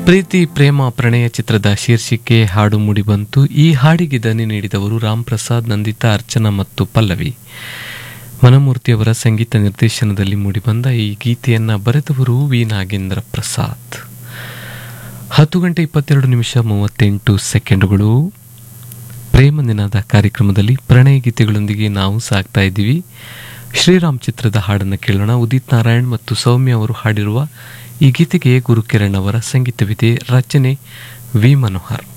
ಪ್ರೀತಿ ಪ್ರೇಮ ಪ್ರಣಯ ಚಿತ್ರದ ಶೀರ್ಷಿಕೆ ಹಾಡು ಮೂಡಿಬಂತು ಈ ಹಾಡಿಗೆ ದನಿ ನೀಡಿದವರು ರಾಮ್ ಪ್ರಸಾದ್ ನಂದಿತಾ ಅರ್ಚನಾ ಮತ್ತು ಪಲ್ಲವಿ ಮನಮೂರ್ತಿಯವರ ಸಂಗೀತ ನಿರ್ದೇಶನದಲ್ಲಿ ಮೂಡಿಬಂದ ಈ ಗೀತೆಯನ್ನ ಬರೆದವರು ವಿ ನಾಗೇಂದ್ರ ಪ್ರಸಾದ್ ಹತ್ತು ಗಂಟೆ ಇಪ್ಪತ್ತೆರಡು ನಿಮಿಷ ಮೂವತ್ತೆಂಟು ಸೆಕೆಂಡುಗಳು ಪ್ರೇಮ ನಿನಾದ ಕಾರ್ಯಕ್ರಮದಲ್ಲಿ ಪ್ರಣಯ ಗೀತೆಗಳೊಂದಿಗೆ ನಾವು ಸಾಕ್ತಾ ಇದ್ದೀವಿ ಶ್ರೀರಾಮ್ ಚಿತ್ರದ ಹಾಡನ್ನು ಕೇಳೋಣ ಉದಿತ್ ನಾರಾಯಣ್ ಮತ್ತು ಸೌಮ್ಯ ಅವರು ಹಾಡಿರುವ ಈ ಗೀತೆಗೆ ಗುರುಕಿರಣ್ ಅವರ ಸಂಗೀತವಿದೆ ರಚನೆ ವಿ ಮನೋಹರ್